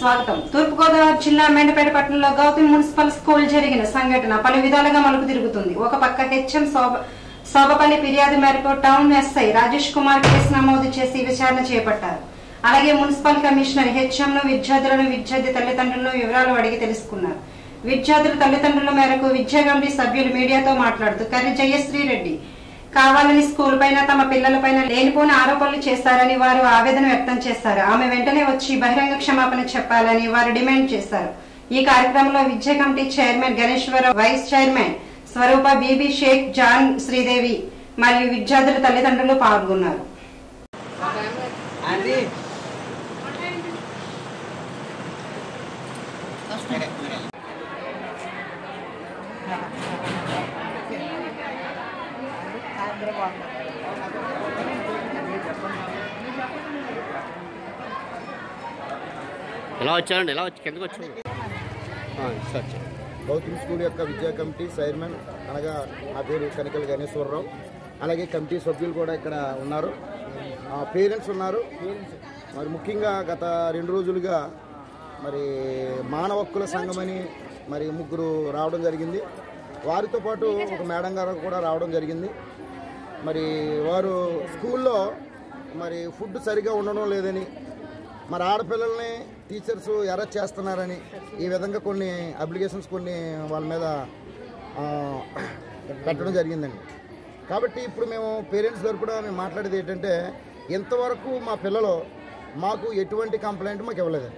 స్వాగతం తూర్పుగోదావరి జిల్లా మెండపేట పట్టణంలో గౌతమి మున్సిపల్ స్కూల్ జరిగిన సంఘటన పలు విధాలుగా మలుపు తిరుగుతుంది ఒక పక్క హెచ్ఎం శోభ శోభపల్లి ఫిర్యాదు మేరకు town SI Rajesh Kumar case నమోదు చేసి విచారణ చేపట్టారు అలాగే మున్సిపల్ కమిషనర్ హెచ్ఎం ను విద్యార్థులను విద్యార్థి తల్లిదండ్రులను వివరాలు అడిగి తెలుసుకున్నారు విద్యార్థుల తల్లిదండ్రుల మేరకు విద్యా కమిటీ సభ్యులు మీడియాతో మాట్లాడుతూ కర్రి జయశ్రీ రెడ్డి కావాలని స్కూల్ పైన తమ పిల్లల పైన లేనిపోని ఆరోపణలు చేస్తారని వారు ఆవేదన వ్యక్తం చేశారు ఆమె వెంటనే వచ్చి బహిరంగ క్షమాపణ చెప్పాలని వారు డిమాండ్ చేశారు ఈ కార్యక్రమంలో విద్యా committee chairman Ganeshwararao vice chairman Swarupa Bibi Shaik Jan Sridevi మరియు విద్యార్థుల తల్లిదండ్రులు పాల్గొన్నారు అది ఎలా వచ్చారండి ఎలా వచ్చి కిందకు వచ్చారు సార్ గౌతమ్ స్కూల్ యొక్క విద్యా కమిటీ చైర్మన్ అనగా నా పేరు కనికల గణేశ్వరరావు అలాగే కమిటీ సభ్యులు కూడా ఇక్కడ ఉన్నారు పేరెంట్స్ ఉన్నారు మరి ముఖ్యంగా గత రెండు రోజులుగా మరి మానవ హక్కుల సంఘమని మరి ముగ్గురు రావడం జరిగింది వారితో పాటు ఒక మేడం గారు కూడా రావడం జరిగింది మరి వారు స్కూల్లో మరి ఫుడ్ సరిగా ఉండడం లేదని మరి ఆడపిల్లల్ని టీచర్స్ ఎరెస్ట్ చేస్తున్నారని ఈ విధంగా కొన్ని అప్లికేషన్స్ కొన్ని వాళ్ళ మీద ఆ, పెట్టడం జరిగిందండి కాబట్టి ఇప్పుడు మేము పేరెంట్స్ తరపున మేము మాట్లాడేది ఏంటంటే ఇంతవరకు మా పిల్లలు మాకు ఎటువంటి కంప్లైంట్ మాకు ఇవ్వలేదండి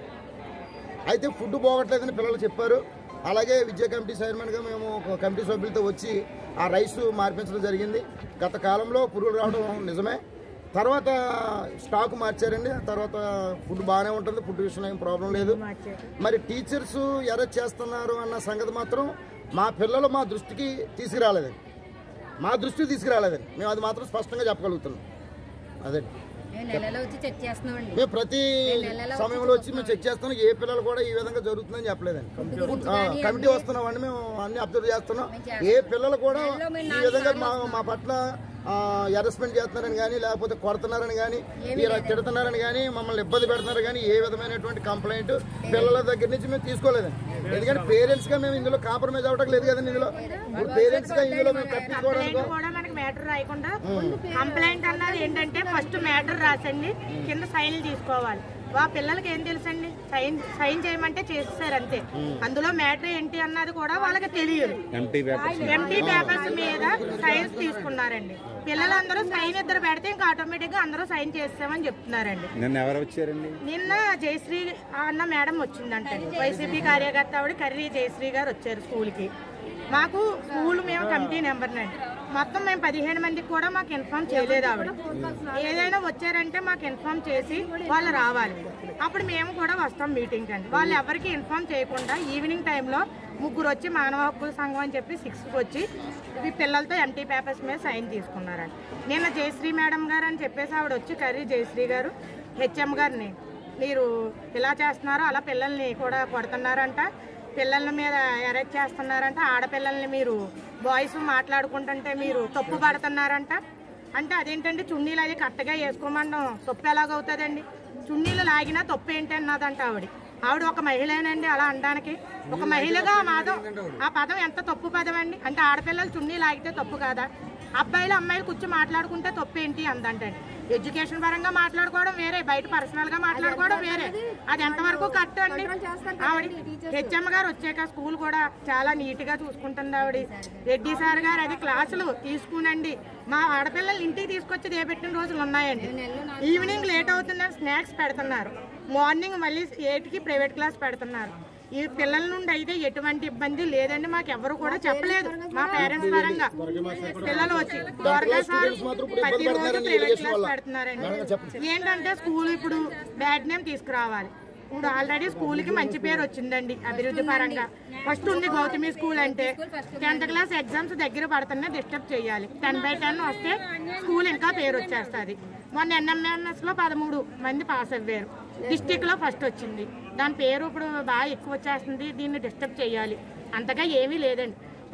అయితే ఫుడ్ పోగట్లేదని పిల్లలు చెప్పారు అలాగే విద్యా కమిటీ చైర్మన్గా మేము ఒక కమిటీ సభ్యులతో వచ్చి ఆ రైస్ మార్పించడం జరిగింది గత కాలంలో పురుగులు రావడం నిజమే తర్వాత స్టాక్ మార్చారండి తర్వాత ఫుడ్ బాగానే ఉంటుంది ఫుడ్ విషయంలో ఏం ప్రాబ్లం లేదు మరి టీచర్స్ ఎరెస్ట్ చేస్తున్నారు అన్న సంగతి మాత్రం మా పిల్లలు మా దృష్టికి తీసుకురాలేదండి మా దృష్టికి తీసుకురాలేదండి మేము అది మాత్రం స్పష్టంగా చెప్పగలుగుతున్నాం అదే మేము నెలలో వచ్చి చెక్ చేస్తున్నామండి మేము ప్రతి సమయంలో వచ్చి మేము చెక్ చేస్తున్నాం ఏ పిల్లలు కూడా ఈ విధంగా జరుగుతుందని చెప్పలేదండి ఆ, కమిటీ వస్తున్నామండి మేము అన్ని అబ్జర్వ్ చేస్తున్నాం ఏ పిల్లలు కూడా ఈ విధంగా మా మా పట్ల అరెస్ట్మెంట్ చేస్తున్నారని కానీ లేకపోతే కొడుతున్నారని కానీ ఇలా తిడుతున్నారని కానీ మమ్మల్ని ఇబ్బంది పెడుతున్నారు కానీ ఏ విధమైనటువంటి కంప్లైంట్ పిల్లల దగ్గర నుంచి మేము తీసుకోలేదండి ఎందుకంటే పేరెంట్స్ గా మేము ఇందులో కాంప్రమైజ్ అవ్వడం లేదు కదండి ఇందులో ఇప్పుడు పేరెంట్స్ గా ఇందులో మేము తప్పించుకోవడానికి కంప్లైంట్ కూడా మనకి మ్యాటర్ రాయకుండా కంప్లైంట్ అన్నది ఏంటంటే ఫస్ట్ మ్యాటర్ రాసండి కింద సైన్లు తీసుకోవాలి వా పిల్లలకి ఏం తెలుసండి సైన్ సైన్ చేయమంటే చేసేసారు అంతే అందులో మ్యాటర్ ఏంటి అన్నది కూడా వాళ్ళకి తెలియదు ఎంటీ పేపర్స్ ఎంటీ పేపర్స్ మీద సైన్స్ తీసుకున్నారండి పిల్లలందరూ సైన్ ఇద్దరు పెడితే ఇంకా ఆటోమేటిక్ గా అందరూ సైన్ చేస్తామని చెప్తున్నారండి నిన్న ఎవరు వచ్చారండి నిన్న జయశ్రీ అన్న మేడం వచ్చిందంటండి వైసీపీ కార్యకర్త ఆవిడ కర్రీ జయశ్రీ గారు వచ్చారు స్కూల్కి మాకు స్కూల్ మేము కమిటీ నెంబర్ అండి మొత్తం మేము పదిహేను మందికి కూడా మాకు ఇన్ఫార్మ్ చేయలేదు ఆవిడ ఏదైనా వచ్చారంటే మాకు ఇన్ఫార్మ్ చేసి వాళ్ళు రావాలి అప్పుడు మేము కూడా వస్తాం మీటింగ్ అండి వాళ్ళు ఎవరికి ఇన్ఫార్మ్ చేయకుండా ఈవినింగ్ టైంలో ముగ్గురు వచ్చి మానవ హక్కుల సంఘం అని చెప్పి సిక్స్కి వచ్చి ఈ పిల్లలతో ఎంటీ పేపర్స్ మీద సైన్ తీసుకున్నారండి నిన్న జయశ్రీ మేడం గారు అని చెప్పేసి ఆవిడ వచ్చి కర్రీ జయశ్రీ గారు హెచ్ఎం గారిని మీరు ఇలా చేస్తున్నారో అలా పిల్లల్ని కూడా కొడుతున్నారంట పిల్లల మీద అరెస్ట్ చేస్తున్నారంట ఆడపిల్లల్ని మీరు బాయ్స్ మాట్లాడుకుంటుంటే మీరు తప్పు పడుతున్నారంట అంటే అదేంటంటే చున్నీలు అది కరెక్ట్గా వేసుకోమనడం తప్పు ఎలాగవుతుందండి చున్నీలు లాగినా తప్పు ఏంటి అన్నదంట ఆవిడ ఆవిడ ఒక మహిళేనండి అలా అనడానికి ఒక మహిళగా ఆ మాదం ఆ పదం ఎంత తప్పు పదం అండి అంటే ఆడపిల్లలు చున్నీ లాగితే తప్పు కాదా అబ్బాయిలు అమ్మాయిలు కూర్చొని మాట్లాడుకుంటే తప్పు ఏంటి అందంటండి ఎడ్యుకేషన్ పరంగా మాట్లాడుకోవడం వేరే బయట పర్సనల్ గా మాట్లాడుకోవడం వేరే అది ఎంతవరకు కరెక్ట్ అండి ఆవిడ హెచ్ఎం గారు వచ్చాక స్కూల్ కూడా చాలా నీట్ గా చూసుకుంటుంది ఆవిడ రెడ్డి సార్ గారు అది క్లాసులు తీసుకునండి మా ఆడపిల్లలు ఇంటికి తీసుకొచ్చి దేపెట్టిన రోజులు ఉన్నాయండి ఈవినింగ్ లేట్ అవుతుందని స్నాక్స్ పెడుతున్నారు మార్నింగ్ మళ్ళీ ఎయిట్కి ప్రైవేట్ క్లాస్ పెడుతున్నారు ఈ పిల్లల నుండి అయితే ఎటువంటి ఇబ్బంది లేదండి మాకు ఎవరు కూడా చెప్పలేదు మా పేరెంట్స్ పరంగా పిల్లలు వచ్చి త్వరగా సార్ ప్రతిరోజు ప్రైవేట్ క్లాస్ పెడుతున్నారండి ఏంటంటే స్కూల్ ఇప్పుడు బ్యాడ్ నేమ్ తీసుకురావాలి ఇప్పుడు ఆల్రెడీ స్కూల్ కి మంచి పేరు వచ్చిందండి అభివృద్ధి పరంగా ఫస్ట్ ఉంది గౌతమి స్కూల్ అంటే టెన్త్ క్లాస్ ఎగ్జామ్స్ దగ్గర పడుతున్నా డిస్టర్బ్ చేయాలి టెన్ బై టెన్ వస్తే స్కూల్ ఇంకా పేరు వచ్చేస్తుంది మొన్న ఎన్ఎంఎంఎస్ లో పదమూడు మంది పాస్ అవ్వారు డిస్టిక్ లో ఫస్ట్ వచ్చింది దాని పేరు ఇప్పుడు బాగా ఎక్కువ వచ్చేస్తుంది దీన్ని డిస్టర్బ్ చేయాలి అంతగా ఏమీ లేదండి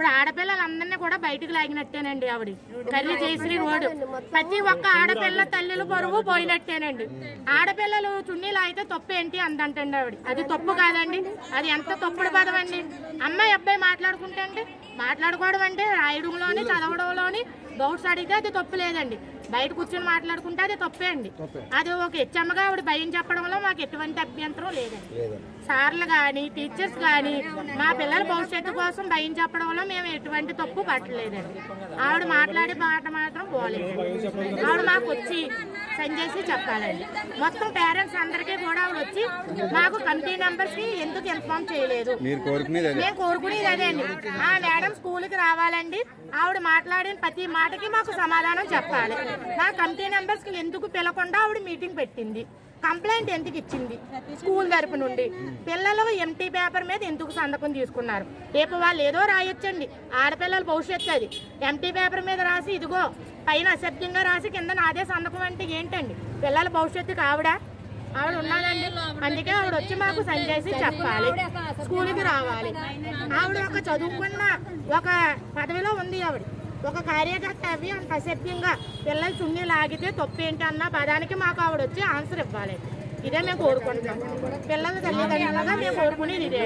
ఇప్పుడు ఆడపిల్లలందరినీ కూడా బయటకు లాగినట్టేనండి ఆవిడ కర్రీ జయశ్రీ రోడ్డు ప్రతి ఒక్క ఆడపిల్ల తల్లుల బరువు పోయినట్టేనండి ఆడపిల్లలు చున్నీలు అయితే తప్పు ఏంటి అందంటండి ఆవిడ అది తప్పు కాదండి అది ఎంత తప్పుడు పదవండి అమ్మాయి అబ్బాయి మాట్లాడుకుంటే అండి మాట్లాడుకోవడం అంటే రాయడంలోని చదవడంలోని డౌట్స్ అడిగితే అది తప్పు లేదండి బయట కూర్చొని మాట్లాడుకుంటే అది తప్పే అండి అది ఒక హెచ్చమ్మగా ఆవిడ భయం చెప్పడంలో మాకు ఎటువంటి అభ్యంతరం లేదండి లేదండి సార్లు కానీ టీచర్స్ కానీ మా పిల్లల భవిష్యత్తు కోసం భయం చెప్పడంలో మేము ఎటువంటి తప్పు పట్టలేదండి ఆవిడ మాట్లాడే మాట మాత్రం పోలేదు ఆవిడ మాకు వచ్చి సెండ్ చేసి చెప్పాలండి మొత్తం పేరెంట్స్ అందరికీ కూడా ఆవిడ వచ్చి మాకు కమిటీ మెంబర్స్ కి ఎందుకు ఇన్ఫార్మ్ చేయలేదు మీరు కోరుకునేది అదే మేము కోరుకునేది అదే అండి ఆ మేడం స్కూల్ కి రావాలండి ఆవిడ మాట్లాడిన ప్రతి మాటకి మాకు సమాధానం చెప్పాలి మా కమిటీ మెంబర్స్ కి ఎందుకు పిలకుండా ఆవిడ మీటింగ్ పెట్టింది కంప్లైంట్ ఎందుకు ఇచ్చింది స్కూల్ తరపు నుండి పిల్లలు ఎంటీ పేపర్ మీద ఎందుకు సంతకం తీసుకున్నారు రేపు వాళ్ళు ఏదో రాయొచ్చండి ఆడపిల్లల భవిష్యత్తు అది ఎంటీ పేపర్ మీద రాసి ఇదిగో పైన అసభ్యంగా రాసి కింద నాదే సంతకం అంటే ఏంటండి పిల్లల భవిష్యత్తుకి ఆవిడ ఆవిడ ఉన్నానండి అందుకే ఆవిడ వచ్చి మాకు సైన్ చేసి చెప్పాలి స్కూల్కి రావాలి ఆవిడ ఒక చదువుకున్న ఒక పదవిలో ఉంది ఆవిడ ఒక కార్యకర్త అవి అంత అసభ్యంగా పిల్లలు చున్నీ లాగితే తప్పేంటి అన్న పదానికి మాకు ఆవిడ వచ్చి ఆన్సర్ ఇవ్వాలి ఇదే మేము కోరుకుంటున్నాం పిల్లల తల్లిదండ్రులుగా మేము కోరుకునేది ఇదే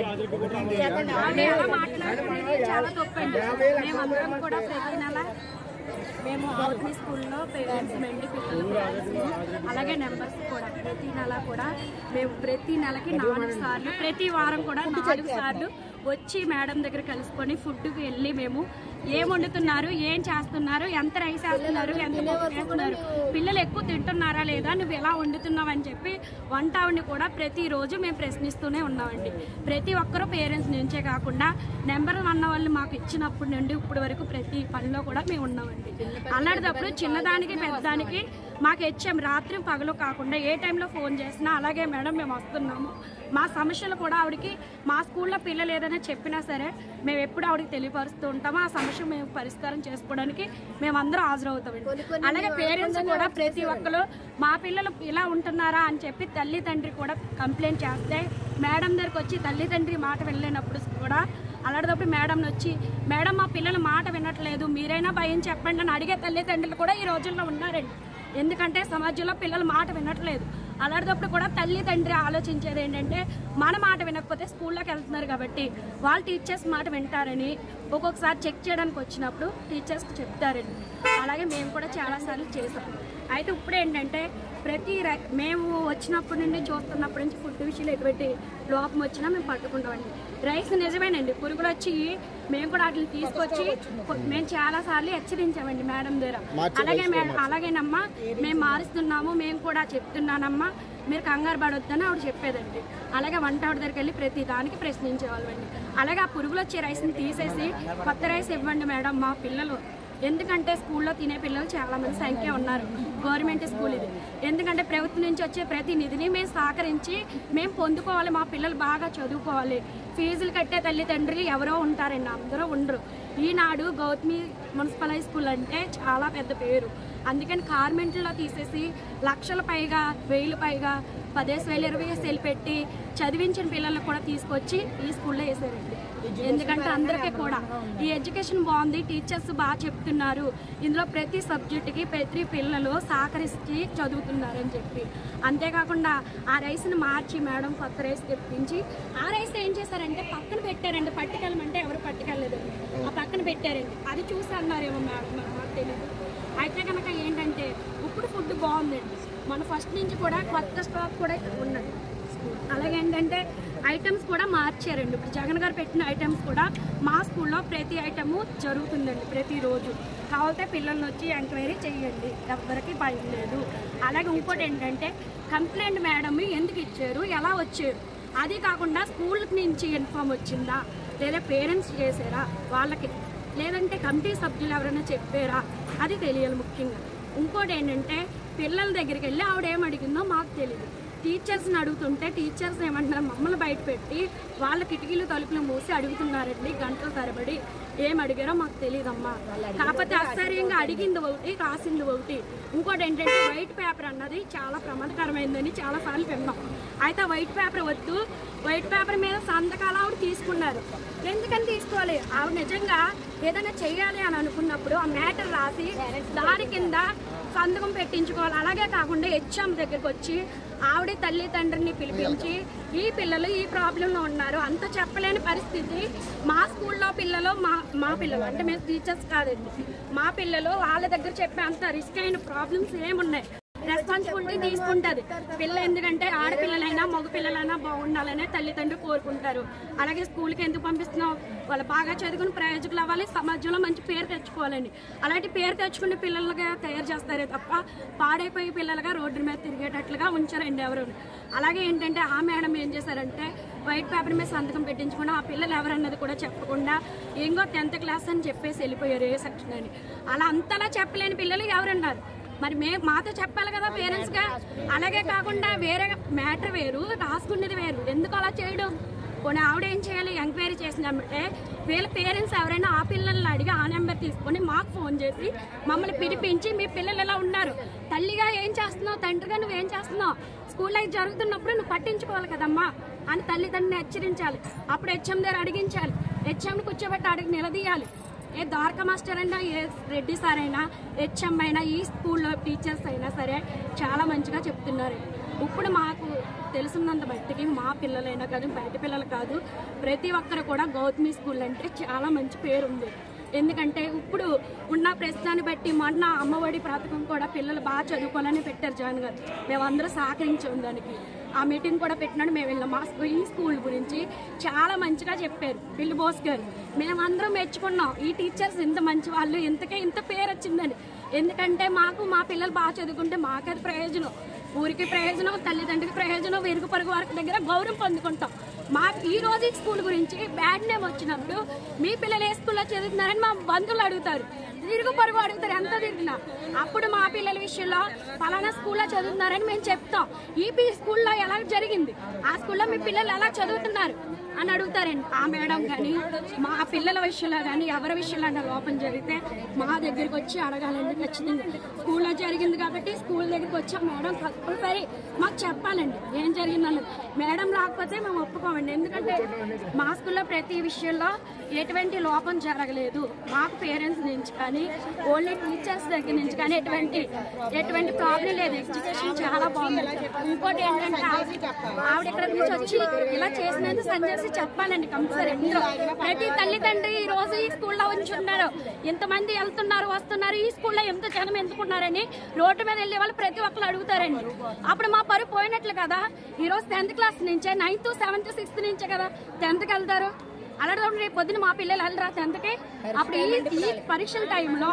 మాట్లాడుకునేది చాలా తప్పండి మేమందరం కూడా ప్రతి నెల మేము ఆర్మీ స్కూల్లో పేరెంట్స్ మెండి పిల్లలు పేరెంట్స్ అలాగే నెంబర్స్ కూడా ప్రతి నెల కూడా మేము ప్రతి నెలకి నాలుగు సార్లు ప్రతి వారం కూడా నాలుగు సార్లు వచ్చి మేడం దగ్గర కలుసుకొని ఫుడ్కి వెళ్ళి మేము ఏం వండుతున్నారు ఏం చేస్తున్నారు ఎంత రైస్ వేస్తున్నారు ఎంత పప్పు వేస్తున్నారు పిల్లలు ఎక్కువ తింటున్నారా లేదా నువ్వు ఎలా వండుతున్నావు అని చెప్పి వంట ఆవిడని కూడా ప్రతిరోజు మేము ప్రశ్నిస్తూనే ఉన్నామండి ప్రతి ఒక్కరూ పేరెంట్స్ నుంచే కాకుండా నెంబర్ వన్ వాళ్ళు మాకు ఇచ్చినప్పటి నుండి ఇప్పటి వరకు ప్రతి పనిలో కూడా మేము ఉన్నామండి అలాంటప్పుడు చిన్నదానికి పెద్దదానికి మాకు హెచ్ఎం రాత్రి పగలు కాకుండా ఏ టైంలో ఫోన్ చేసినా అలాగే మేడం మేము వస్తున్నాము మా సమస్యలు కూడా ఆవిడకి మా స్కూల్లో పిల్లలు ఏదైనా చెప్పినా సరే మేము ఎప్పుడు ఆవిడకి తెలియపరుస్తూ ఉంటాము ఆ సమస్య మేము పరిష్కారం చేసుకోవడానికి మేమందరం హాజరవుతామండి అలాగే పేరెంట్స్ కూడా ప్రతి ఒక్కరు మా పిల్లలు ఇలా ఉంటున్నారా అని చెప్పి తల్లి తండ్రి కూడా కంప్లైంట్ చేస్తే మేడం దగ్గరికి వచ్చి తల్లి తండ్రి మాట వెళ్ళినప్పుడు కూడా అలాంటప్పుడు మేడం వచ్చి మేడం మా పిల్లల మాట వినట్లేదు మీరైనా భయం చెప్పండి అని అడిగే తల్లిదండ్రులు కూడా ఈ రోజుల్లో ఉన్నారండి ఎందుకంటే సమాజంలో పిల్లలు మాట వినట్లేదు అలాంటప్పుడు కూడా తల్లి తండ్రి ఆలోచించేది ఏంటంటే మన మాట వినకపోతే స్కూల్లోకి వెళ్తున్నారు కాబట్టి వాళ్ళు టీచర్స్ మాట వింటారని ఒక్కొక్కసారి చెక్ చేయడానికి వచ్చినప్పుడు టీచర్స్కి చెప్తారండి అలాగే మేము కూడా చాలాసార్లు చేసాం అయితే ఇప్పుడు ఏంటంటే ప్రతి రై- మేము వచ్చినప్పటి నుండి చూస్తున్నప్పటి నుంచి ఫుడ్ విషయంలో ఎటువంటి లోపం వచ్చినా మేము పట్టుకుంటామండి రైస్ నిజమేనండి పురుగులు వచ్చి మేము కూడా వాటిని తీసుకొచ్చి కొ- మేము చాలా సార్లు హెచ్చరించామండి మేడం దగ్గర అలాగే మేడం అలాగేనమ్మా మేము మారుస్తున్నాము మేము కూడా చెప్తున్నానమ్మా మీరు కంగారు పడొద్దని ఆవిడ చెప్పేదండి అలాగే వంట ఆవిడ దగ్గరికి వెళ్ళి ప్రతి దానికి ప్రశ్నించేవాళ్ళండి అలాగే ఆ పురుగులు వచ్చే రైస్ని తీసేసి కొత్త రైస్ ఇవ్వండి మేడం మా పిల్లలు ఎందుకంటే స్కూల్లో తినే పిల్లలు చాలా మంది సంఖ్య ఉన్నారు గవర్నమెంట్ స్కూల్ ఇది ఎందుకంటే ప్రభుత్వం నుంచి వచ్చే ప్రతి నిధిని మేము సహకరించి మేము పొందుకోవాలి మా పిల్లలు బాగా చదువుకోవాలి ఫీజులు కట్టే తల్లిదండ్రులు ఎవరో ఉంటారండి అందరూ ఉండరు ఈనాడు గౌతమి మున్సిపల్ హై స్కూల్ అంటే చాలా పెద్ద పేరు అందుకని కార్మెంట్లో తీసేసి లక్షల పైగా వేలు పైగా పదేసి వేలు ఇరవై వేలు పెట్టి చదివించిన పిల్లల్ని కూడా తీసుకొచ్చి ఈ స్కూల్లో వేసారండి ఎందుకంటే అందరికీ కూడా ఈ ఎడ్యుకేషన్ బాగుంది టీచర్స్ బాగా చెప్తున్నారు ఇందులో ప్రతి సబ్జెక్టుకి ప్రతి పిల్లలు సహకరించి చదువుతున్నారని చెప్పి అంతేకాకుండా ఆ రైస్ని మార్చి మేడం కొత్త రైస్ తెప్పించి ఆ రైస్ ఏం చేశారంటే పక్కన పెట్టారండి పట్టుకెళ్ళమంటే ఎవరు పట్టుకెళ్ళలేదు ఆ పక్కన పెట్టారండి అది చూసి అన్నారేమో మేడం మరి మాకు తెలియదు అయితే కనుక ఏంటంటే ఇప్పుడు ఫుడ్ బాగుందండి మన ఫస్ట్ నుంచి కూడా కొత్త స్టాక్ కూడా ఉన్నది అలాగే ఏంటంటే ఐటమ్స్ కూడా మార్చారండి ఇప్పుడు జగన్ గారు పెట్టిన ఐటమ్స్ కూడా మా స్కూల్లో ప్రతి ఐటము జరుగుతుందండి ప్రతిరోజు కావాలంటే పిల్లల్ని వచ్చి ఎంక్వైరీ చేయండి ఎవ్వరికి భయం లేదు అలాగే ఇంకోటి ఏంటంటే కంప్లైంట్ మేడం ఎందుకు ఇచ్చారు ఎలా వచ్చారు అది కాకుండా స్కూల్ నుంచి ఇన్ఫామ్ వచ్చిందా లేదా పేరెంట్స్ చేసారా వాళ్ళకి లేదంటే కమిటీ సభ్యులు ఎవరైనా చెప్పారా అది తెలియాలి ముఖ్యంగా ఇంకోటి ఏంటంటే పిల్లల దగ్గరికి వెళ్ళి ఆవిడ ఏం అడిగిందో మాకు తెలియదు టీచర్స్ని అడుగుతుంటే టీచర్స్ ఏమంటున్నారు మమ్మల్ని బయట పెట్టి వాళ్ళ కిటికీలు తలుపులు మూసి అడుగుతున్నారండి గంటల తరబడి ఏం అడిగారో మాకు తెలియదమ్మా కాకపోతే ఆశ్చర్యంగా అడిగింది ఒకటి రాసింది ఒకటి ఇంకోటి ఏంటంటే వైట్ పేపర్ అన్నది చాలా ప్రమాదకరమైందని చాలా సార్లు విన్నాం అయితే ఆ వైట్ పేపర్ వద్దు వైట్ పేపర్ మీద సంతకాలు ఆవిడ తీసుకున్నారు ఎందుకని తీసుకోవాలి ఆవిడ నిజంగా ఏదైనా చెయ్యాలి అని అనుకున్నప్పుడు ఆ మ్యాటర్ రాసి దాని కింద సంతకం పెట్టించుకోవాలి అలాగే కాకుండా హెచ్ఎం దగ్గరికి వచ్చి ఆవిడ తల్లి తండ్రిని పిలిపించి ఈ పిల్లలు ఈ ప్రాబ్లంలో ఉన్నారు అంత చెప్పలేని పరిస్థితి మా స్కూల్లో పిల్లలు మా మా పిల్లలు అంటే మేము టీచర్స్ కాదండి మా పిల్లలు వాళ్ళ దగ్గర చెప్పే అంత రిస్క్ అయిన ప్రాబ్లమ్స్ ఏమున్నాయి రెస్పాన్సిబిలిటీ తీసుకుంటది పిల్ల ఎందుకంటే ఆడపిల్లలైనా మగ పిల్లలైనా బాగుండాలనే తల్లిదండ్రులు కోరుకుంటారు అలాగే స్కూల్కి ఎందుకు పంపిస్తున్నావు వాళ్ళు బాగా చదువుకుని ప్రయోజకులు అవ్వాలి సమాజంలో మంచి పేరు తెచ్చుకోవాలండి అలాంటి పేరు తెచ్చుకునే పిల్లలుగా తయారు చేస్తారే తప్ప పాడైపోయి పిల్లలుగా రోడ్డు మీద తిరిగేటట్లుగా ఉంచారండి ఎవరు అలాగే ఏంటంటే ఆ మేడం ఏం చేశారంటే వైట్ పేపర్ మీద సంతకం పెట్టించకుండా ఆ పిల్లలు ఎవరన్నది కూడా చెప్పకుండా ఇంకో టెన్త్ క్లాస్ అని చెప్పేసి వెళ్ళిపోయారు ఏ సెక్షన్ అని అలా అంతలా చెప్పలేని పిల్లలు ఎవరున్నారు మరి మే మాతో చెప్పాలి కదా పేరెంట్స్ గా అలాగే కాకుండా వేరే మ్యాటర్ వేరు రాసుకునేది వేరు ఎందుకు అలా చేయడం పోనీ ఆవిడ ఏం చేయాలి ఎంక్వైరీ చేసినామంటే వీళ్ళ పేరెంట్స్ ఎవరైనా ఆ పిల్లల్ని అడిగి ఆ నెంబర్ తీసుకొని మాకు ఫోన్ చేసి మమ్మల్ని పిలిపించి మీ పిల్లలు ఎలా ఉన్నారు తల్లిగా ఏం చేస్తున్నావు తండ్రిగా నువ్వు ఏం చేస్తున్నావు స్కూల్లో ఇది జరుగుతున్నప్పుడు నువ్వు పట్టించుకోవాలి కదమ్మా అని తల్లిదండ్రుని హెచ్చరించాలి అప్పుడు హెచ్ఎం దగ్గర అడిగించాలి హెచ్ఎంని కూర్చోబెట్టి అడిగి నిలదీయాలి ఏ ద్వారకా మాస్టర్ అయినా ఏ రెడ్డి సార్ అయినా హెచ్ఎం అయినా ఈ స్కూల్లో టీచర్స్ అయినా సరే చాలా మంచిగా చెప్తున్నారు ఇప్పుడు మాకు తెలుసున్నంత బట్టికి మా పిల్లలైనా కానీ బయట పిల్లలు కాదు ప్రతి ఒక్కరు కూడా గౌతమి స్కూల్ అంటే చాలా మంచి పేరు ఉంది ఎందుకంటే ఇప్పుడు ఉన్న ప్రశ్నని బట్టి మొన్న అమ్మఒడి పథకం కూడా పిల్లలు బాగా చదువుకోవాలని పెట్టారు జగన్ గారు మేమందరూ సహకరించాం దానికి ఆ మీటింగ్ కూడా పెట్టినాడు మేము వెళ్ళాం మా స్కూ- ఈ స్కూల్ గురించి చాలా మంచిగా చెప్పారు బిల్లు బోస్ గారు మేమందరం మెచ్చుకున్నాం ఈ టీచర్స్ ఇంత మంచి వాళ్ళు ఇంతకే ఇంత పేరు వచ్చిందని ఎందుకంటే మాకు మా పిల్లలు బాగా చదువుకుంటే మాకది ప్రయోజనం ఊరికి ప్రయోజనం తల్లిదండ్రులకి ప్రయోజనం వెరుగు పరుగు వారికి దగ్గర గౌరవం పొందుకుంటాం మా ఈ రోజు ఈ స్కూల్ గురించి బ్యాడ్ నేమ్ వచ్చినప్పుడు మీ పిల్లలు ఏ స్కూల్లో చదువుతున్నారని మా బంధువులు అడుగుతారు తిరుగు పరుగు అడుగుతారు ఎంత తిరిగినా అప్పుడు మా పిల్లల విషయంలో పలానా స్కూల్లో చదువుతున్నారని మేము చెప్తాం ఈ పి స్కూల్లో ఎలా జరిగింది ఆ స్కూల్లో మీ పిల్లలు ఎలా చదువుతున్నారు అని అడుగుతారండి ఆ మేడం కానీ మా పిల్లల విషయంలో కానీ ఎవరి విషయంలో అన్న లోపం జరిగితే మా దగ్గరికి వచ్చి అడగాలండి ఖచ్చితంగా స్కూల్లో జరిగింది కాబట్టి స్కూల్ దగ్గరికి వచ్చి ఆ మేడం కంపల్సరీ మాకు చెప్పాలండి ఏం జరిగిందన్నది మేడం రాకపోతే మేము ఒప్పుకోమండి ఎందుకంటే మా స్కూల్లో ప్రతి విషయంలో ఎటువంటి లోపం జరగలేదు మాకు పేరెంట్స్ నుంచి కానీ ఓన్లీ టీచర్స్ దగ్గర నుంచి కానీ ఎటువంటి ఎటువంటి ప్రాబ్లం లేదు ఎడ్యుకేషన్ చాలా బాగుంది ఇంకోటి ఏంటంటే ఆవిడ ఆవిడ ఇక్కడ నుంచి వచ్చి ఇలా చేసినందుకు సంజేసి చెప్పాలండి కంపల్సరీ అందరూ ప్రతి తల్లిదండ్రి ఈ రోజు ఈ స్కూల్లో ఉంచి ఉన్నారు ఎంతమంది వెళ్తున్నారు వస్తున్నారు ఈ స్కూల్లో ఎంత జనం ఎందుకున్నారని రోడ్డు మీద వెళ్ళే వాళ్ళు ప్రతి ఒక్కరు అడుగుతారండి అప్పుడు మా పరువు పోయినట్లు కదా ఈ రోజు టెన్త్ క్లాస్ నుంచే నైన్త్ సెవెంత్ సిక్స్త్ నుంచే కదా టెన్త్కి వెళ్తారు అలాంటి రేపు పొద్దున మా పిల్లలు వెళ్ళరా టెన్త్కి అప్పుడు ఈ ఈ పరీక్షల టైంలో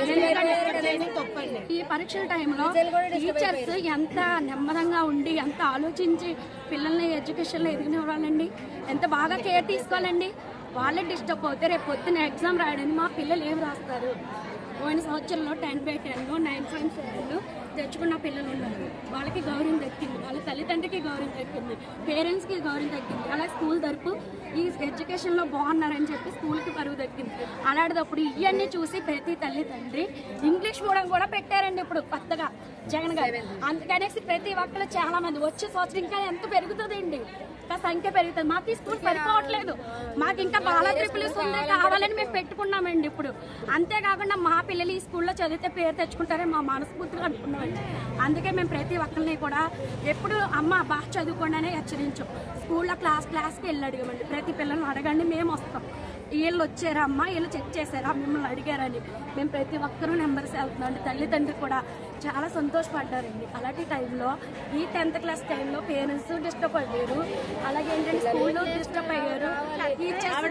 ఈ పరీక్షల టైంలో టీచర్స్ ఎంత నెమ్మదంగా ఉండి ఎంత ఆలోచించి పిల్లల్ని ఎడ్యుకేషన్లో ఎదిగినవ్వాలండి ఎంత బాగా కేర్ తీసుకోవాలండి వాళ్ళే డిస్టర్బ్ అవుతే రేపు పొద్దున ఎగ్జామ్ రాయడానికి మా పిల్లలు ఏం రాస్తారు పోయిన సంవత్సరంలో ten by ten nine point seven తెచ్చుకున్న పిల్లలు ఉన్నారు వాళ్ళకి గౌరవం దక్కింది వాళ్ళ తల్లిదండ్రికి గౌరవం దక్కింది పేరెంట్స్కి గౌరవం దక్కింది అలా స్కూల్ తరపు ఈ ఎడ్యుకేషన్లో బాగున్నారని చెప్పి స్కూల్కి పరువు దక్కింది అలాంటిదప్పుడు ఇవన్నీ చూసి ప్రతి తల్లి తండ్రి ఇంగ్లీష్ మీడియం కూడా పెట్టారండి ఇప్పుడు కొత్తగా జగన్ గారు అందుకనేసి ప్రతి ఒక్కరు చాలా మంది వచ్చే సంవత్సరం ఇంకా ఎంత పెరుగుతుందండి ఇంకా సంఖ్య పెరుగుతుంది మాకు ఈ స్కూల్ సరిపోవట్లేదు మాకు ఇంకా బాల ట్రిపుల్స్ ఉంది కావాలని మేము పెట్టుకున్నామండి ఇప్పుడు అంతేకాకుండా మా పిల్లలు ఈ స్కూల్లో చదివితే పేరు తెచ్చుకుంటారని మా మనస్ఫూర్తిగా అనుకున్నామండి అందుకే మేము ప్రతి ఒక్కరిని కూడా ఎప్పుడు అమ్మ బాగా చదువుకోండి అనే హెచ్చరించాం స్కూల్లో క్లాస్ క్లాస్కి వెళ్ళి అడిగామండి ప్రతి పిల్లల్ని అడగండి మేము వస్తాం వీళ్ళు వచ్చారా అమ్మ వీళ్ళు చెక్ చేశారా మిమ్మల్ని అడిగారని మేము ప్రతి ఒక్కరూ నెంబర్స్ వెళ్తున్నాం తల్లిదండ్రులు కూడా చాలా సంతోషపడ్డారండి అలాంటి టైంలో ఈ టెన్త్ క్లాస్ టైంలో పేరెంట్స్ డిస్టర్బ్ అయ్యారు అలాగే ఏంటంటే స్కూల్లో డిస్టర్బ్ అయ్యారు టీచర్స్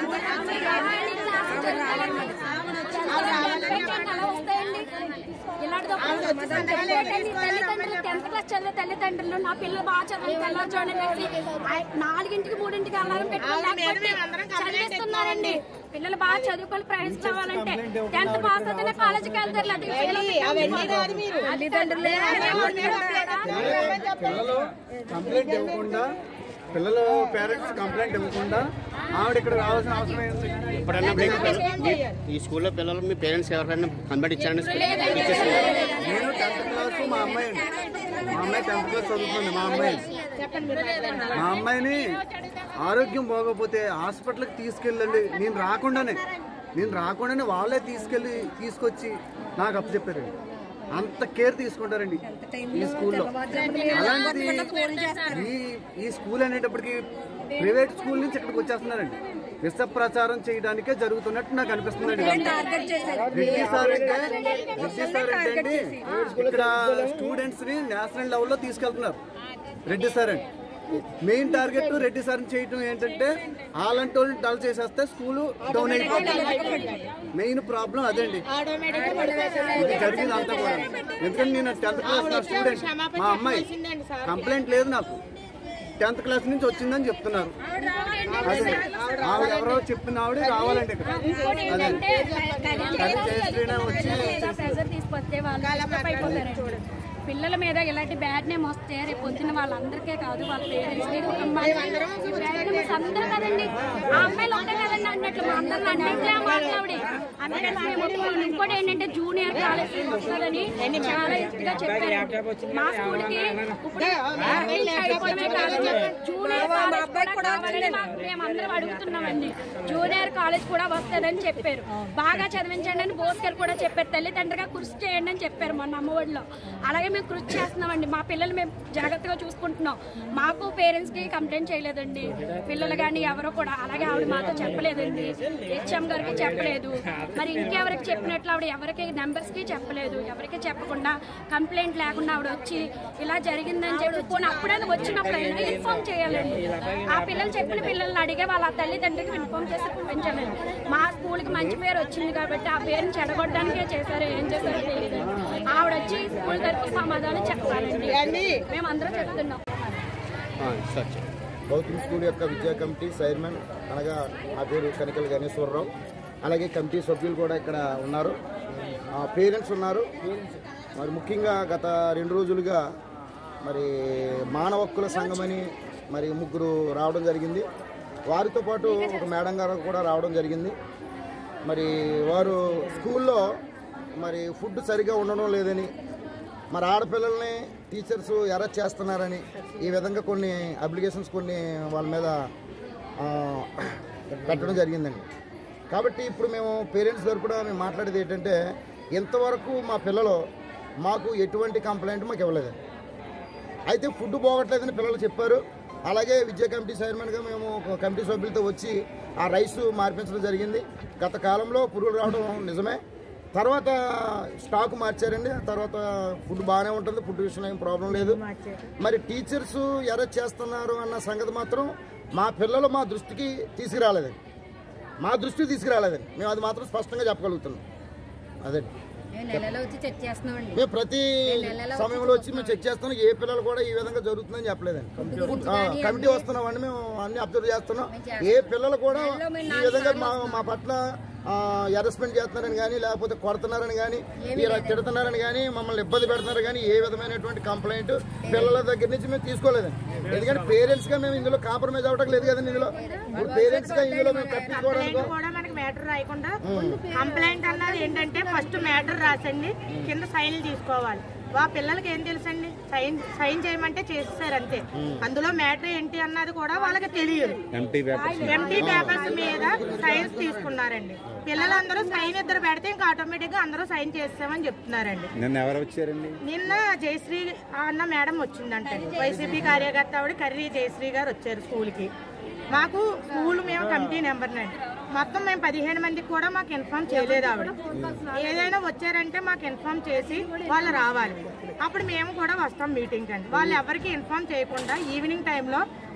అలా వస్తాయండి ఇలా తల్లిదండ్రులు టెన్త్ క్లాస్ చదివే తల్లిదండ్రులు నా పిల్లలు బాగా చదవాలి తెల్లవారుజామున లేచి ఐ- నాలుగింటికి మూడింటికి అలారం పెట్టుకుని లేకపోతే చదివిస్తున్నారండి పిల్లలు బాగా చదువుకొని ప్రైజ్ కావాలంటే టెన్త్ పాస్ అయితేనే కాలేజీకి వెళ్తారు లేదా తల్లిదండ్రులే పిల్లలు కంప్లైంట్ ఇవ్వకుండా పిల్లలు పేరెంట్స్ కంప్లైంట్ ఇవ్వకుండా ఆవిడ ఇక్కడ రావాల్సిన అవసరం ఏంటి ఎప్పుడన్నా మీకు పిల్ల- ఈ స్కూల్లో పిల్లలు మీ పేరెంట్స్ ఎవరైనా కంప్లైంట్ ఇచ్చారని టీచర్స్ నేను టెన్త్ క్లాస్ మా అమ్మాయి అండి మా అమ్మాయి టెన్త్ క్లాస్ చదువుతుంది మా అమ్మాయి మా అమ్మాయిని ఆరోగ్యం బాగోకపోతే హాస్పిటల్కి తీసుకెళ్ళండి నేను రాకుండానే నేను రాకుండానే వాళ్ళే తీసుకెళ్ళి తీసుకొచ్చి నాకు అప్పచెప్పారండి అంత కేర్ తీసుకుంటారండి ఈ స్కూల్లో అలాంటిది ఈ ఈ స్కూల్ అనేటప్పటికి ప్రైవేట్ స్కూల్ నుంచి ఇక్కడికి వచ్చేస్తున్నారండి విష ప్రచారం చేయడానికే జరుగుతున్నట్టు నాకు అనిపిస్తుందండి ఇదంతా. రెడ్డి సార్ అంటే రెడ్డి సార్ అంటే అండి ఇక్కడ స్టూడెంట్స్ ని నేషనల్ లెవెల్లో తీసుకెళ్తున్నారు రెడ్డి సార్ అండి మెయిన్ టార్గెట్ రెడ్డి సార్ చేయటం ఏంటంటే అలాంటి వాళ్ళని డల్ చేసేస్తే స్కూల్ డౌన్ అయిపోతుంది మెయిన్ ప్రాబ్లం అదండి ఇది జరిగింది అంతా కూడా ఎందుకంటే నేను టెన్త్ క్లాస్ నా స్టూడెంట్ మా అమ్మాయి కంప్లైంట్ లేదు నాకు టెన్త్ క్లాస్ నుంచి వచ్చిందని చెప్తున్నారు అదే ఆవిడ ఎవరో చెప్పిన ఆవిడ రావాలండి ఇక్కడ ఇంకోటి అదే ఏంటంటే కరెక్ట్ చేస్తేనే వచ్చి ప్రెజర్ తీసుకొస్తే వాళ్ళు డిస్టర్బ్ అయిపోతారండి పిల్లల మీద ఇలాంటి బ్యాడ్ నేమ్ వస్తే రేపు పొద్దున్న వాళ్ళందరికీ కాదు వాళ్ళ పేరెంట్స్ కి కుటుంబానికి బ్యాడ్ నేమ్స్ అందరూ కదండి ఆ అమ్మాయిలు ఒకటే కదండి అన్నట్లు మా అందరిని అన్నట్లే మాట్లాడి అందుకని మేము ఒప్పుకోము. ఇంకోటి ఏంటంటే జూనియర్ కాలేజ్ వస్తుందని చాలా ఎత్తుగా చెప్పారు మా స్కూల్ కి ఇప్పుడు అయిపోవడమే కాదు జూనియర్ కాలేజ్ కూడా కావాలని మా- మేమందరం అడుగుతున్నామండి జూనియర్ కాలేజ్ కూడా వస్తుందని చెప్పారు బాగా చదివించండి అని బోస్ గారు కూడా చెప్పారు తల్లిదండ్రులుగా కృషి చేయండి అని చెప్పారు మొన్న అమ్మఒడిలో అలాగే మేము కృషి చేస్తున్నామండి మా పిల్లలు మేము జాగ్రత్తగా చూసుకుంటున్నాం మాకు పేరెంట్స్ కి కంప్లైంట్ చేయలేదండి పిల్లలు కానీ ఎవరో కూడా అలాగే ఆవిడ మాతో చెప్పలేదండి హెచ్ఎం గారికి చెప్పలేదు మరి ఇంకెవరికి చెప్పినట్లు ఆవిడ ఎవరికి నెంబర్స్ కి చెప్పలేదు ఎవరికి చెప్పకుండా కంప్లైంట్ లేకుండా ఆవిడ వచ్చి ఇలా జరిగిందని చెప్పి పోనీ అప్పుడైనా వచ్చినప్పుడు అయినా ఇన్ఫార్మ్ చేయాలండి ఆ పిల్లలు చెప్పిన పిల్లల్ని అడిగే వాళ్ళ తల్లిదండ్రులకు ఇన్ఫార్మ్ చేసి పంపించాలండి మా స్కూల్ కి మంచి పేరు వచ్చింది కాబట్టి ఆ పేరుని చెడగొట్టడానికే చేశారు ఏం చేశారో తెలియదు ఆవిడ వచ్చి స్కూల్ తరపు సమాధానం చెప్పాలండి మేము అందరం చెప్తున్నాం సార్ గౌతమ్ స్కూల్ యొక్క విద్యా కమిటీ చైర్మన్ అనగా నా పేరు కనికల గణేశ్వరరావు అలాగే కమిటీ సభ్యులు కూడా ఇక్కడ ఉన్నారు పేరెంట్స్ ఉన్నారు మరి ముఖ్యంగా గత రెండు రోజులుగా మరి మానవ హక్కుల సంఘమని మరి ముగ్గురు రావడం జరిగింది వారితో పాటు ఒక మేడం గారు కూడా రావడం జరిగింది మరి వారు స్కూల్లో మరి ఫుడ్ సరిగా ఉండడం లేదని మరి ఆడపిల్లల్ని టీచర్స్ ఎరెస్ట్ చేస్తున్నారని ఈ విధంగా కొన్ని అప్లికేషన్స్ కొన్ని వాళ్ళ మీద ఆ, పెట్టడం జరిగిందండి కాబట్టి ఇప్పుడు మేము పేరెంట్స్ తరపున మేము మాట్లాడేది ఏంటంటే ఇంతవరకు మా పిల్లలు మాకు ఎటువంటి కంప్లైంట్ మాకు ఇవ్వలేదు అయితే ఫుడ్ పోగట్లేదని పిల్లలు చెప్పారు అలాగే విద్యా కమిటీ చైర్మన్గా మేము ఒక కమిటీ సభ్యులతో వచ్చి ఆ రైస్ మార్పించడం జరిగింది గత కాలంలో పురుగులు రావడం నిజమే తర్వాత స్టాక్ మార్చారండి తర్వాత ఫుడ్ బాగానే ఉంటుంది ఫుడ్ విషయంలో ఏం ప్రాబ్లం లేదు మరి టీచర్స్ ఎరెస్ట్ చేస్తున్నారు అన్న సంగతి మాత్రం మా పిల్లలు మా దృష్టికి తీసుకురాలేదండి మా దృష్టికి తీసుకురాలేదండి మేము అది మాత్రం స్పష్టంగా చెప్పగలుగుతున్నాం అదే మేము నెలలో వచ్చి చెక్ చేస్తున్నామండి మేము ప్రతి సమయంలో వచ్చి మేము చెక్ చేస్తున్నాం ఏ పిల్లలు కూడా ఈ విధంగా జరుగుతుందని చెప్పలేదండి ఫుడ్ ఆ, కమిటీ వస్తున్నామండి మేము అన్ని అబ్జర్వ్ చేస్తున్నాం ఏ పిల్లలు కూడా ఈ విధంగా మా మా పట్ల అరెస్ట్మెంట్ చేస్తున్నారని కానీ లేకపోతే కొడుతున్నారని కానీ ఇలా తిడుతున్నారని కానీ మమ్మల్ని ఇబ్బంది పెడుతున్నారు కానీ ఏ విధమైనటువంటి కంప్లైంట్ పిల్లల దగ్గర నుంచి మేము తీసుకోలేదండి ఎందుకంటే పేరెంట్స్ గా మేము ఇందులో కాంప్రమైజ్ అవ్వటం లేదు కదండి ఇందులో ఇప్పుడు పేరెంట్స్ గా ఇందులో మేము తప్పించుకోవడానికి కంప్లైంట్ కూడా మనకి మ్యాటర్ రాయకుండా కంప్లైంట్ అన్నది ఏంటంటే ఫస్ట్ మ్యాటర్ రాసండి కింద సైన్లు తీసుకోవాలి వా పిల్లలకి ఏం తెలుసండి సైన్ సైన్ చేయమంటే చేసేసారు అంతే అందులో మ్యాటర్ ఏంటి అన్నది కూడా వాళ్ళకి తెలియదు ఎంటీ పేపర్స్ ఎంటీ పేపర్స్ మీద సైన్స్ తీసుకున్నారండి పిల్లలందరూ సైన్ ఇద్దరు పెడితే ఇంకా ఆటోమేటిక్ గా అందరూ సైన్ చేస్తామని చెప్తున్నారండి నిన్న ఎవరు వచ్చారండి నిన్న జయశ్రీ అన్న మేడం వచ్చిందంట వైసీపీ కార్యకర్త ఆవిడ కర్రీ జయశ్రీ గారు వచ్చారు స్కూల్కి మాకు స్కూల్ మేము కమిటీ నెంబర్ అండి మొత్తం మేము పదిహేను మందికి కూడా మాకు ఇన్ఫార్మ్ చేయలేదు ఆవిడ ఏదైనా వచ్చారంటే మాకు ఇన్ఫార్మ్ చేసి వాళ్ళు రావాలి అప్పుడు మేము కూడా వస్తాం మీటింగ్ అండి వాళ్ళు ఎవరికి ఇన్ఫార్మ్ చేయకుండా ఈవినింగ్ టైంలో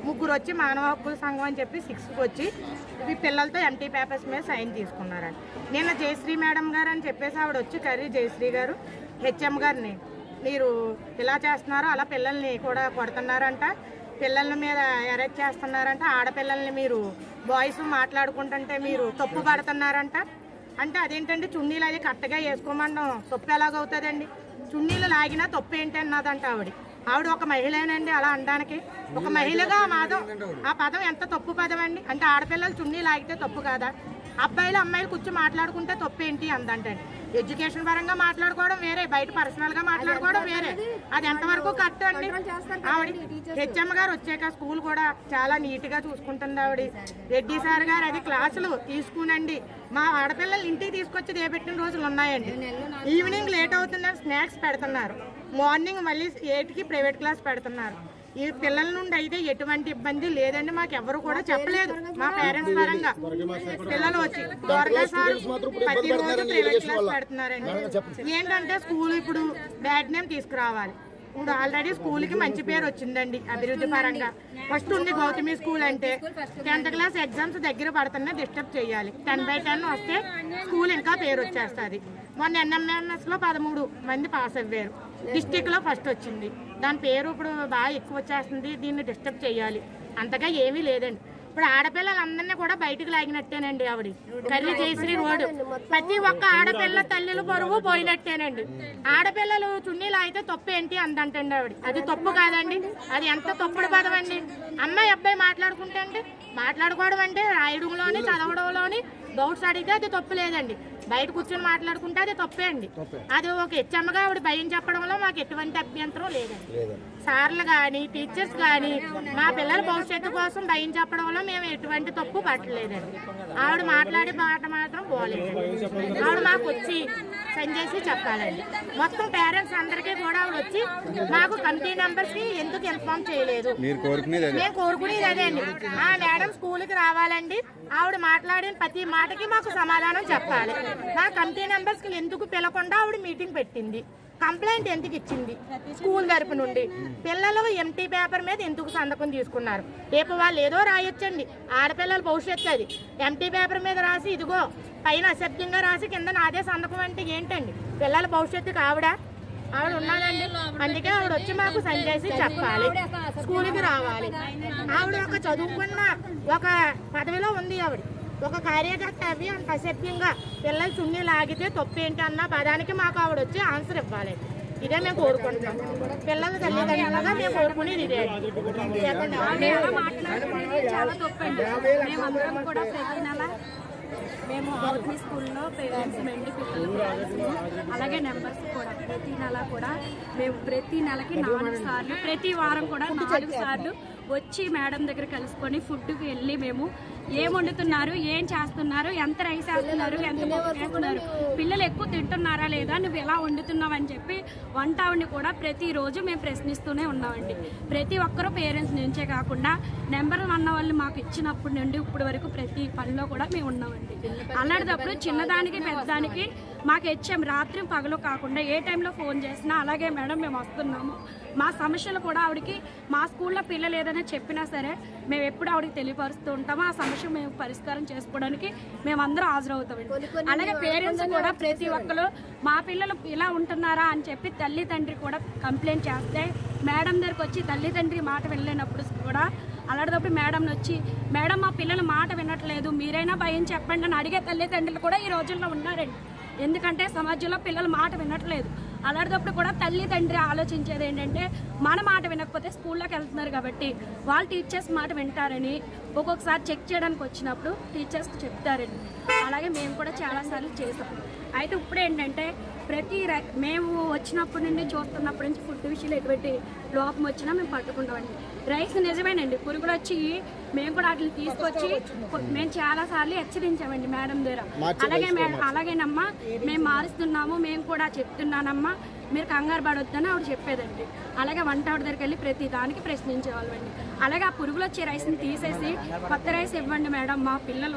ముగ్గురు వచ్చి మానవ హక్కుల సంఘం అని చెప్పి సిక్స్కి వచ్చి ఈ పిల్లలతో ఎంటీ పేపర్స్ మీద సైన్ తీసుకున్నారండి నిన్న జయశ్రీ మేడం గారు అని చెప్పేసి ఆవిడ వచ్చి కర్రీ జయశ్రీ గారు హెచ్ఎం గారిని మీరు ఇలా చేస్తున్నారు అలా పిల్లల్ని కూడా కొడుతున్నారంట పిల్లల మీద అరెస్ట్ చేస్తున్నారంట ఆడపిల్లల్ని మీరు బాయ్స్ మాట్లాడుకుంటుంటే మీరు తప్పు పడుతున్నారంట అంటే అదేంటంటే చున్నీలు అది కరెక్ట్గా వేసుకోమనడం తప్పు ఎలాగవుతుందండి చున్నీలు లాగినా తప్పు ఏంటి అన్నదంట ఆవిడ ఆవిడ ఒక మహిళేనండి అలా అనడానికి ఒక మహిళగా ఆ పదం ఆ పదం ఎంత తప్పు పదం అండి అంటే ఆడపిల్లలు చున్నీ లాగితే తప్పు కాదా అబ్బాయిలు అమ్మాయిలు కూర్చొని మాట్లాడుకుంటే తప్పు ఏంటి అందంటండి ఎడ్యుకేషన్ పరంగా మాట్లాడుకోవడం వేరే బయట పర్సనల్ గా మాట్లాడుకోవడం వేరే అది ఎంతవరకు కరెక్ట్ అండి ఆవిడ హెచ్ఎం గారు వచ్చాక స్కూల్ కూడా చాలా నీట్ గా చూసుకుంటుంది ఆవిడ రెడ్డి సార్ గారు అది క్లాసులు తీసుకునండి మా ఆడపిల్లలు ఇంటికి తీసుకొచ్చి దేపెట్టిన రోజులు ఉన్నాయండి ఈవినింగ్ లేట్ అవుతుందని స్నాక్స్ పెడుతున్నారు మార్నింగ్ మళ్ళీ ఎయిట్కి ప్రైవేట్ క్లాస్ పెడుతున్నారు ఈ పిల్లల నుండి అయితే ఎటువంటి ఇబ్బంది లేదండి మాకు ఎవరు కూడా చెప్పలేదు మా పేరెంట్స్ పరంగా పిల్లలు వచ్చి దొరగా సార్ ప్రతిరోజు ప్రైవేట్ క్లాస్ పెడుతున్నారండి ఏంటంటే స్కూల్ ఇప్పుడు బ్యాడ్ నేమ్ తీసుకురావాలి ఇప్పుడు ఆల్రెడీ స్కూల్ కి మంచి పేరు వచ్చిందండి అభివృద్ధి పరంగా ఫస్ట్ ఉంది గౌతమి స్కూల్ అంటే టెన్త్ క్లాస్ ఎగ్జామ్స్ దగ్గర పడుతున్నా డిస్టర్బ్ చేయాలి టెన్ బై టెన్ వస్తే స్కూల్ ఇంకా పేరు వచ్చేస్తుంది మొన్న ఎన్ఎంఎన్ఎస్ లో పదమూడు మంది పాస్ అయ్యారు డిస్టిక్ లో ఫస్ట్ వచ్చింది దాని పేరు ఇప్పుడు బాగా ఎక్కువ వచ్చేస్తుంది దీన్ని డిస్టర్బ్ చేయాలి అంతగా ఏమీ లేదండి ఇప్పుడు ఆడపిల్లలందరినీ కూడా బయటకు లాగినట్టేనండి ఆవిడ కర్రీ చేసి రోడ్డు ప్రతి ఒక్క ఆడపిల్ల తల్లుల బరువు పోయినట్టేనండి ఆడపిల్లలు చున్నీలు అయితే తప్పు ఏంటి అందంటండి ఆవిడ అది తప్పు కాదండి అది ఎంత తప్పుడు పదం అండి అమ్మాయి అబ్బాయి మాట్లాడుకుంటే అండి మాట్లాడుకోవడం అంటే రాయడంలోని చదవడంలోని డౌట్స్ అడిగితే అది తప్పు లేదండి బయట కూర్చొని మాట్లాడుకుంటే అది తప్పే అండి అది ఒక హెచ్చమ్మగా ఆవిడ భయం చెప్పడంలో మాకు ఎటువంటి అభ్యంతరం లేదండి సార్లు కానీ టీచర్స్ కానీ మా పిల్లల భవిష్యత్తు కోసం భయం చెప్పడంలో మేము ఎటువంటి తప్పు పట్టలేదండి ఆవిడ మాట్లాడే మాట మాత్రం పోలేదు ఆవిడ మాకు వచ్చి సంజేసి చెప్పాలండి మొత్తం పేరెంట్స్ అందరికీ కూడా ఆవిడ వచ్చి మాకు కమిటీ మెంబర్స్ కి ఎందుకు ఇన్ఫార్మ్ చేయలేదు మీరు కోరుకునేది అదే మేము కోరుకునేది అదే అండి ఆ మేడం స్కూల్కి రావాలండి ఆవిడ మాట్లాడిన ప్రతి మాటకి మాకు సమాధానం చెప్పాలి మా కమిటీ మెంబర్స్ కి ఎందుకు పిలకుండా ఆవిడ మీటింగ్ పెట్టింది కంప్లైంట్ ఎందుకు ఇచ్చింది స్కూల్ తరపు నుండి పిల్లలు ఎంటీ పేపర్ మీద ఎందుకు సంతకం తీసుకున్నారు రేపు వాళ్ళు ఏదో రాయొచ్చండి ఆడపిల్లల భవిష్యత్తు అది ఎంటీ పేపర్ మీద రాసి ఇదిగో పైన అసభ్యంగా రాసి కింద నాదే సంతకం అంటే ఏంటండి పిల్లల భవిష్యత్తుకి ఆవిడ ఆవిడ ఉన్నానండి అందుకే ఆవిడ వచ్చి మాకు సంజేసి చెప్పాలి స్కూల్కి రావాలి ఆవిడ ఒక చదువుకున్న ఒక పదవిలో ఉంది ఆవిడ ఒక కార్యకర్త అవి అంత అసభ్యంగా పిల్లలు చున్ని లాగితే తప్పేంటి అన్న పదానికి మాకు ఆవిడ వచ్చి ఆన్సర్ ఇవ్వాలి ఇదే మేము కోరుకుంటున్నాం పిల్లల తల్లిదండ్రులుగా మేము కోరుకునేది ఇదే చెప్పండి మేము మాట్లాడుకునేది చాలా తప్పండి మేమందరం కూడా ప్రతి నెల మేము ఆర్మీ స్కూల్లో పేరెంట్స్ మెండి పిల్లలు పేరెంట్స్ అలాగే నెంబర్స్ కూడా ప్రతి నెల కూడా మేము ప్రతి నెలకి నాలుగు సార్లు ప్రతి వారం కూడా నాలుగు సార్లు వచ్చి మేడం దగ్గర కలుసుకొని ఫుడ్కి వెళ్ళి మేము ఏం వండుతున్నారు ఏం చేస్తున్నారు ఎంత రైస్ వేస్తున్నారు ఎంత పప్పు వేస్తున్నారు పిల్లలు ఎక్కువ తింటున్నారా లేదా నువ్వు ఎలా వండుతున్నావు అని చెప్పి వంట ఆవిడని కూడా ప్రతిరోజు మేము ప్రశ్నిస్తూనే ఉన్నామండి ప్రతి ఒక్కరూ పేరెంట్స్ నుంచే కాకుండా నెంబర్ వన్ వాళ్ళు మాకు ఇచ్చినప్పటి నుండి ఇప్పటి వరకు ప్రతి పనిలో కూడా మేము ఉన్నామండి అలాంటప్పుడు చిన్నదానికి పెద్దదానికి మాకు హెచ్ఎం రాత్రి పగలు కాకుండా ఏ టైంలో ఫోన్ చేసినా అలాగే మేడం మేము వస్తున్నాము మా సమస్యలు కూడా ఆవిడకి మా స్కూల్లో పిల్లలు ఏదైనా చెప్పినా సరే మేము ఎప్పుడు ఆవిడకి తెలియపరుస్తూ ఉంటామో ఆ సమస్య మేము పరిష్కారం చేసుకోవడానికి మేమందరం హాజరవుతామండి అలాగే పేరెంట్స్ కూడా ప్రతి ఒక్కరు మా పిల్లలు ఇలా ఉంటున్నారా అని చెప్పి తల్లి తండ్రి కూడా కంప్లైంట్ చేస్తే మేడం దగ్గరికి వచ్చి తల్లి తండ్రి మాట వెళ్ళినప్పుడు కూడా అలాంటప్పుడు మేడం వచ్చి మేడం మా పిల్లలు మాట వినట్లేదు మీరైనా భయం చెప్పండి అని అడిగే తల్లిదండ్రులు కూడా ఈ రోజుల్లో ఉన్నారండి ఎందుకంటే సమాజంలో పిల్లలు మాట వినట్లేదు అలాంటప్పుడు కూడా తల్లి తండ్రి ఆలోచించేది ఏంటంటే మన మాట వినకపోతే స్కూల్లోకి వెళ్తున్నారు కాబట్టి వాళ్ళు టీచర్స్ మాట వింటారని ఒక్కొక్కసారి చెక్ చేయడానికి వచ్చినప్పుడు టీచర్స్ చెప్తారండి అలాగే మేము కూడా చాలాసార్లు చేసాం అయితే ఇప్పుడు ఏంటంటే ప్రతి రై- మేము వచ్చినప్పటి నుండి చూస్తున్నప్పటి నుంచి ఫుడ్ విషయంలో ఎటువంటి లోపం వచ్చినా మేము పట్టుకుంటామండి రైస్ నిజమేనండి పురుగులు వచ్చి మేము కూడా వాటిని తీసుకొచ్చి మేము చాలా సార్లు హెచ్చరించామండి మేడం దగ్గర అలాగే మేడం అలాగేనమ్మా మేము మారుస్తున్నాము మేము కూడా చెప్తున్నానమ్మా మీరు కంగారు పడొద్దని ఆవిడ చెప్పేదండి అలాగే వంట ఆవిడ దగ్గరికి వెళ్ళి ప్రతి దానికి ప్రశ్నించేవాళ్ళమండి అలాగే ఆ పురుగులు వచ్చే రైస్ని తీసేసి కొత్త రైస్ ఇవ్వండి మేడం మా పిల్లలు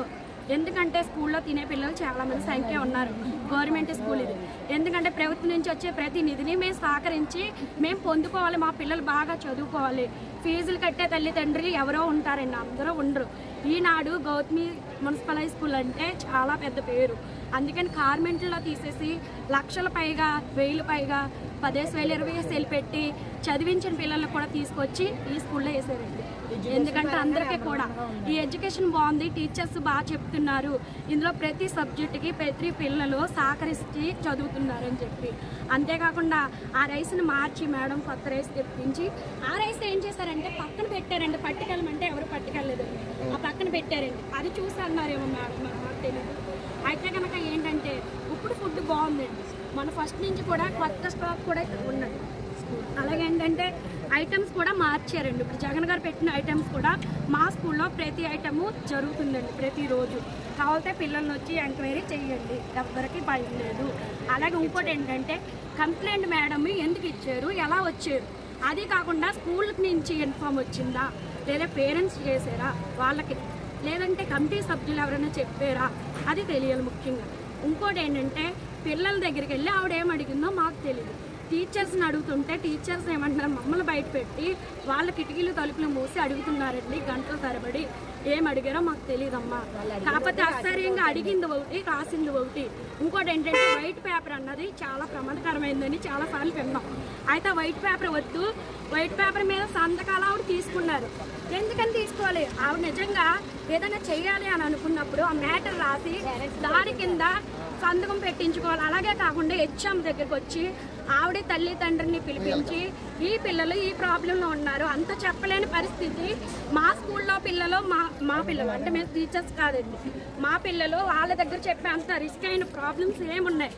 ఎందుకంటే స్కూల్లో తినే పిల్లలు చాలా మంది సంఖ్య ఉన్నారు గవర్నమెంట్ స్కూల్ ఇది ఎందుకంటే ప్రభుత్వం నుంచి వచ్చే ప్రతి నిధిని మేము సహకరించి మేము పొందుకోవాలి మా పిల్లలు బాగా చదువుకోవాలి ఫీజులు కట్టే తల్లిదండ్రులు ఎవరో ఉంటారండి అందరూ ఉండరు ఈనాడు గౌతమి మున్సిపల్ హై స్కూల్ అంటే చాలా పెద్ద పేరు అందుకని కార్మెంట్లో తీసేసి లక్షల పైగా వెయ్యిల పైగా పదేసి వేలు ఇరవై వేలు పెట్టి చదివించిన పిల్లల్ని కూడా తీసుకొచ్చి ఈ స్కూల్లో వేసారండి ఎందుకంటే అందరికీ కూడా ఈ ఎడ్యుకేషన్ బాగుంది టీచర్స్ బాగా చెప్తున్నారు ఇందులో ప్రతి సబ్జెక్టుకి ప్రతి పిల్లలు సహకరించి చదువుతున్నారని చెప్పి అంతేకాకుండా ఆ రైస్ని మార్చి మేడం కొత్త రైస్ తెప్పించి ఆ రైస్ ఏం చేశారంటే పక్కన పెట్టారండి పట్టుకెళ్ళమంటే ఎవరు పట్టుకెళ్ళలేదండి ఆ పక్కన పెట్టారండి అది చూసి అన్నారేమో మేడం మరి మాకు తెలియదు అయితే కనుక ఏంటంటే ఇప్పుడు ఫుడ్ బాగుందండి మన ఫస్ట్ నుంచి కూడా కొత్త స్టాక్ కూడా ఉన్నది అలాగే ఏంటంటే ఐటమ్స్ కూడా మార్చారండి ఇప్పుడు జగన్ గారు పెట్టిన ఐటమ్స్ కూడా మా స్కూల్లో ప్రతి ఐటము జరుగుతుందండి ప్రతిరోజు కావాలంటే పిల్లల్ని వచ్చి ఎంక్వైరీ చేయండి ఎవ్వరికి భయం లేదు అలాగే ఇంకోటి ఏంటంటే కంప్లైంట్ మేడం ఎందుకు ఇచ్చారు ఎలా వచ్చారు అది కాకుండా స్కూల్ నుంచి ఇన్ఫామ్ వచ్చిందా లేదా పేరెంట్స్ చేసారా వాళ్ళకి లేదంటే కమిటీ సభ్యులు ఎవరైనా చెప్పారా అది తెలియాలి ముఖ్యంగా ఇంకోటి ఏంటంటే పిల్లల దగ్గరికి వెళ్ళి ఆవిడ ఏం అడిగిందో మాకు తెలియదు టీచర్స్ని అడుగుతుంటే టీచర్స్ ఏమంటున్నారు మమ్మల్ని బయట పెట్టి వాళ్ళ కిటికీలు తలుపులు మూసి అడుగుతున్నారండి గంటల తరబడి ఏం అడిగారో మాకు తెలియదమ్మా కాకపోతే అసహ్యంగా అడిగింది ఒకటి రాసింది ఒకటి ఇంకోటి ఏంటంటే వైట్ పేపర్ అన్నది చాలా ప్రమాదకరమైందని చాలా సార్లు విన్నాం అయితే వైట్ పేపర్ వద్దు వైట్ పేపర్ మీద సంతకాలు ఆవిడ తీసుకున్నారు ఎందుకని తీసుకోవాలి ఆవిడ నిజంగా ఏదైనా చెయ్యాలి అని అనుకున్నప్పుడు ఆ మ్యాటర్ రాసి దాని కింద సంతకం పెట్టించుకోవాలి అలాగే కాకుండా హెచ్ఎం దగ్గరికి వచ్చి ఆవిడ తల్లిదండ్రుల్ని పిలిపించి ఈ పిల్లలు ఈ ప్రాబ్లంలో ఉన్నారు అంత చెప్పలేని పరిస్థితి మా స్కూల్లో పిల్లలు మా మా పిల్లలు అంటే మేము టీచర్స్ కాదండి మా పిల్లలు వాళ్ళ దగ్గర చెప్పే అంత రిస్క్ అయిన ప్రాబ్లమ్స్ ఏమున్నాయి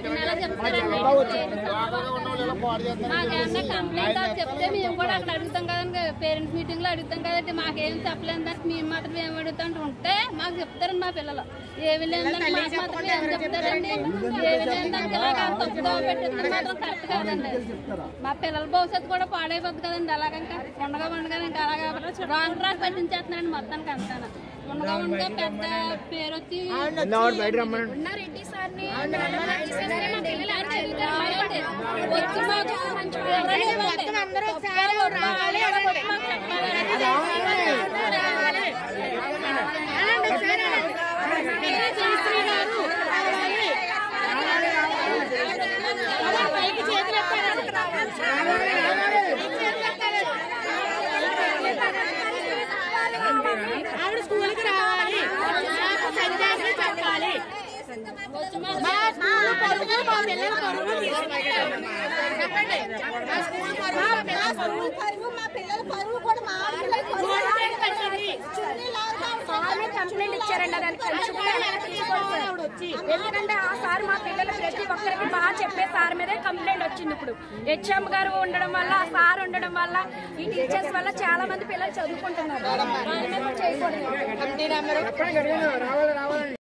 మాకేమన్నా కంప్లైంట్ అది చెప్తే మేము కూడా అక్కడ అడుగుతాం కదండి పేరెంట్స్ మీటింగ్ లో అడుగుతాం కదండి మాకేం చెప్పలేదు దానికి మేము మాత్రం ఏం అడుగుతాం ఉంటే మాకు చెప్తారండి మా పిల్లలు ఏమి లేదని మాకు మాత్రం ఏం చెప్తారండి ఏమి లేని దానికి ఇలాగ తప్పుదో పెట్టింది మాత్రం కరెక్ట్ కాదండి మా పిల్లల భవిష్యత్తు కూడా పాడైపోద్ది కదండి అలాగంకా ఉండగా ఉండగా ఇంకా అలాగా రాంగ్ ట్రాక్ పెట్టించేస్తున్నారండి మొత్తానికి అంతాను ఉండగా ఉండగా పెద్ద పేరు వచ్చి ఉన్న రెడ్డి సార్ని వచ్చి మాకు మంచి పేరు మొత్తం అందరూ ఒకసారి రావాలి అనండి. అనండి, ఒకసారి అనండి. జయశ్రీ గారు రావాలి. అలా పైకి చేతులు ఎత్తారండి. ఆవిడ స్కూల్కి రావాలి నాకు సన్యాసి చెప్పాలి మా స్కూల్ పరువు మా పిల్లల పరువు తీసుకెళ్ళాలి. చెప్పండి మా స్కూల్ పరువు మా పిల్లల పరువు మా పిల్లల పరువు కూడా మా పిల్లల పరువు చూడండి పెట్టండి. సార్ని కంప్లైంట్ ఇచ్చారండి దానికి ఆవిడ వచ్చి ఎందుకంటే ఆ సార్ మా పిల్లలు ప్రతి ఒక్కరికి బాగా చెప్పే సార్ మీదే కంప్లైంట్ వచ్చింది ఇప్పుడు హెచ్ఎం గారు ఉండడం వల్ల ఆ సార్ ఉండడం వల్ల ఈ టీచర్స్ వల్ల చాలా మంది పిల్లలు చదువుకుంటున్నారు వాళ్ళ మీద చేయకూడదు కమిటీ నెంబరు